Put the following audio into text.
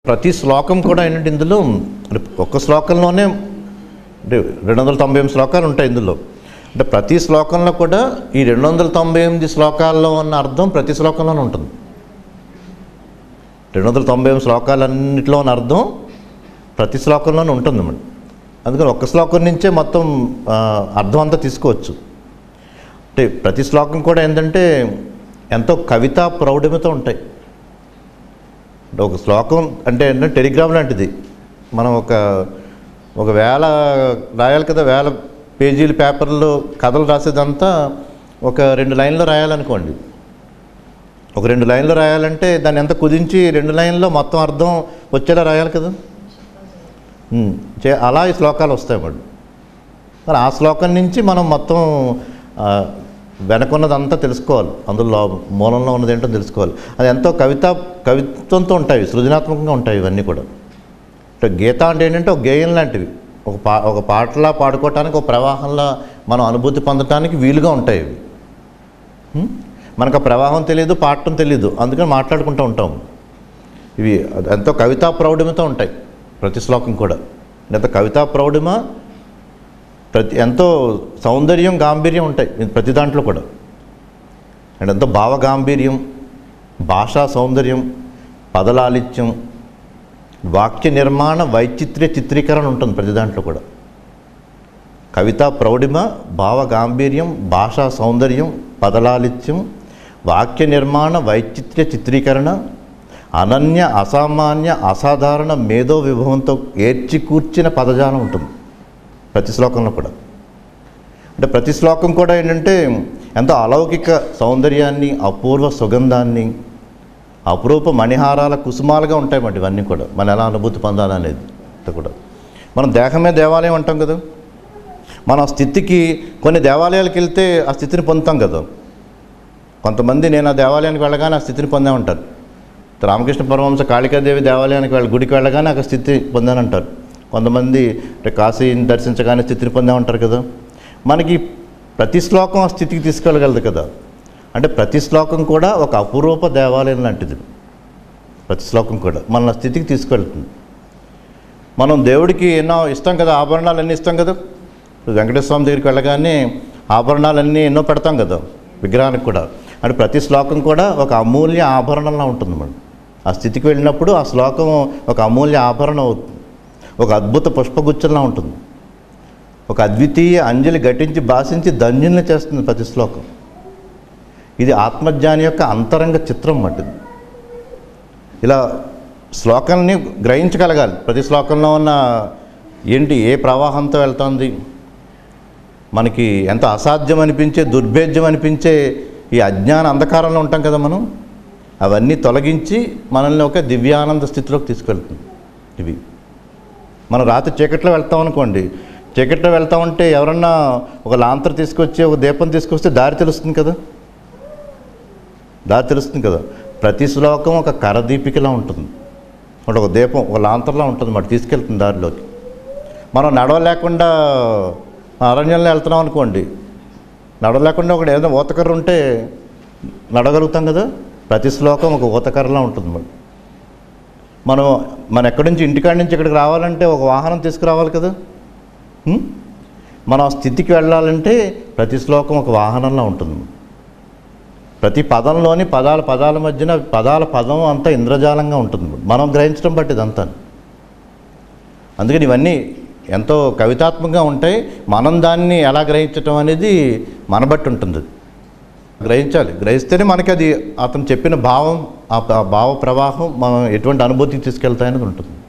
ప్రతి శ్లోకం కూడా ఏంటంటే ఇందులో అంటే ఒక్క శ్లోకంలోనే అంటే రెండు వందల తొంభై ఎనిమిది శ్లోకాలు ఉంటాయి ఇందులో అంటే ప్రతి శ్లోకంలో కూడా ఈ రెండు వందల తొంభై ఎనిమిది శ్లోకాల్లో ఉన్న అర్థం ప్రతి శ్లోకంలోనే ఉంటుంది రెండు వందల తొంభై ఎనిమిది శ్లోకాలన్నింటిలో ఉన్న అర్థం ప్రతి శ్లోకంలోనే ఉంటుంది మరి అందుకని ఒక్క శ్లోకం నుంచే మొత్తం ఆ, అర్థం అంతా తీసుకోవచ్చు అంటే ప్రతి శ్లోకం కూడా ఏంటంటే ఎంతో కవితా ప్రౌఢిమతో ఉంటాయి అంటే ఒక శ్లోకం అంటే ఏంటంటే టెలిగ్రామ్ లాంటిది మనం ఒక ఒక వేల రాయాలి కదా వేల పేజీల పేపర్లో కథలు రాసేదంతా ఒక రెండు లైన్లో రాయాలనుకోండి ఒక రెండు లైన్లు రాయాలంటే దాన్ని ఎంత కుదించి రెండు లైన్లో మొత్తం అర్థం వచ్చేలా రాయాలి కదా ఉమ్, చే- అలా ఈ శ్లోకాలు వస్తాయి మరి మరి ఆ శ్లోకం నుంచి మనం మొత్తం ఆ, వెనకున్నదంతా తెలుసుకోవాలి అందులో మూలంలో ఉన్నది ఏంటో తెలుసుకోవాలి అది ఎంతో కవిత కవిత్వంతో ఉంటాయి సృజనాత్మకంగా ఉంటాయి ఇవన్నీ కూడా అంటే గీత అంటే ఏంటంటే ఒక గేయం లాంటివి ఒక పా ఒక పాటలా పాడుకోవటానికి ఒక ప్రవాహంలా మనం అనుభూతి పొందటానికి వీలుగా ఉంటాయి ఇవి ఉం? మనకు ఆ ప్రవాహం తెలియదు పాడటం తెలియదు అందుకని మాట్లాడుకుంటూ ఉంటాం ఇవి ఎంతో కవితా ప్రౌఢిమతో ఉంటాయి ప్రతి శ్లోకం కూడా ఎంత కవితా ప్రౌఢిమ ప్రతి ఎంతో సౌందర్యం గాంభీర్యం ఉంటాయి ఈ ప్రతి దాంట్లో కూడా అండ్ ఎంతో భావ గాంభీర్యం భాషా సౌందర్యం పదలాలిత్యం వాక్య నిర్మాణ వైచిత్ర్య చిత్రీకరణ ఉంటుంది ప్రతి దాంట్లో కూడా కవితా ప్రౌఢిమ భావ గాంభీర్యం భాషా సౌందర్యం పదలాలిత్యం వాక్య నిర్మాణ వైచిత్ర్య చిత్రీకరణ అనన్య అసామాన్య అసాధారణ మేధో విభవంతో ఏర్చి కూర్చిన పదజాలం ఉంటుంది ప్రతి శ్లోకంలో కూడా అంటే ప్రతి శ్లోకం కూడా ఏంటంటే ఎంతో అలౌకిక సౌందర్యాన్ని అపూర్వ సుగంధాన్ని అపురూప మణిహారాల కుసుమాలుగా ఉంటాయి మాట ఇవన్నీ కూడా మనం ఎలా అనుభూతి పొందాలనేది అంతా కూడా మనం దేహమే దేవాలయం అంటాం కదా మన స్థితికి కొన్ని దేవాలయాలకు వెళ్తే ఆ స్థితిని పొందుతాం కదా కొంతమంది నేను ఆ దేవాలయానికి వెళ్ళగానే ఆ స్థితిని పొందామంటారు రామకృష్ణ పరమహంస కాళికాదేవి దేవాలయానికి వెళ్ళ గుడికి వెళ్ళగానే ఆ స్థితి పొందానంటారు కొంతమంది అంటే కాశీని దర్శించగానే స్థితిని పొందామంటారు కదా మనకి ప్రతి శ్లోకం ఆ స్థితికి తీసుకెళ్ళగలదు కదా అంటే ప్రతి శ్లోకం కూడా ఒక అపురూప దేవాలయం లాంటిది ప్రతి శ్లోకం కూడా మన స్థితికి తీసుకెళ్తుంది మనం దేవుడికి ఎన్నో ఇస్తాం కదా ఆభరణాలు అన్నీ ఇస్తాం కదా ఇప్పుడు వెంకటేశ్వర స్వామి దగ్గరికి వెళ్ళగానే ఆభరణాలన్నీ ఎన్నో పెడతాం కదా విగ్రహానికి కూడా అంటే ప్రతి శ్లోకం కూడా ఒక అమూల్య ఆభరణంలా ఉంటుంది మనం ఆ స్థితికి వెళ్ళినప్పుడు ఆ శ్లోకం ఒక అమూల్య ఆభరణం అవుతుంది ఒక అద్భుత పుష్పగుచ్చంలా ఉంటుంది ఒక అద్వితీయ అంజలి ఘటించి భాషించి ధన్యుల్ని చేస్తుంది ప్రతి శ్లోకం ఇది ఆత్మజ్ఞాని యొక్క అంతరంగ చిత్రం మట్టిది ఇలా శ్లోకాలని గ్రహించగలగాలి ప్రతి శ్లోకంలో ఉన్న ఏంటి ఏ ప్రవాహంతో వెళ్తుంది మనకి ఎంత అసాధ్యం అనిపించే దుర్భేద్యం అనిపించే ఈ అజ్ఞాన అంధకారంలో ఉంటాం కదా మనం అవన్నీ తొలగించి మనల్ని ఒక దివ్యానంద స్థితిలోకి తీసుకెళ్తుంది ఇవి మనం రాత్రి చీకట్లో వెళ్తాం అనుకోండి చీకట్లో వెళ్తా ఉంటే ఎవరన్నా ఒక లాంతర్ తీసుకొచ్చి ఒక దీపం తీసుకొస్తే దారి తెలుస్తుంది కదా దారి తెలుస్తుంది కదా ప్రతి శ్లోకం ఒక కరదీపికలా ఉంటుంది అంటే ఒక దీపం ఒక లాంతర్లా ఉంటుంది మరి తీసుకెళ్తుంది దారిలోకి మనం నడవలేకుండా అరణ్యంలో వెళ్తున్నాం అనుకోండి నడవలేకుండా ఒకటి ఏదైనా ఊతకర్ర ఉంటే నడగలుగుతాం కదా ప్రతి శ్లోకం ఒక ఊతకర్రలా ఉంటుంది మరి మనం మన ఎక్కడి నుంచి ఇంటికాడి నుంచి ఇక్కడికి రావాలంటే ఒక వాహనం తీసుకురావాలి కదా ఉం? మనం ఆ స్థితికి వెళ్ళాలంటే ప్రతి శ్లోకం ఒక వాహనంలా ఉంటుంది ప్రతి పదంలోని పదాల పదాల మధ్యన పదాల పదం అంతా ఇంద్రజాలంగా ఉంటుంది మనం గ్రహించడం బట్టి ఇదంతా అందుకని ఇవన్నీ ఎంతో కవితాత్మకంగా ఉంటాయి మనం దాన్ని ఎలా గ్రహించటం అనేది మన బట్టి ఉంటుంది గ్రహించాలి గ్రహిస్తేనే మనకి అది అతను చెప్పిన భావం ఆ ఆ భావ ప్రవాహం మనం ఎటువంటి అనుభూతికి తీసుకెళ్తాయనేది ఉంటుంది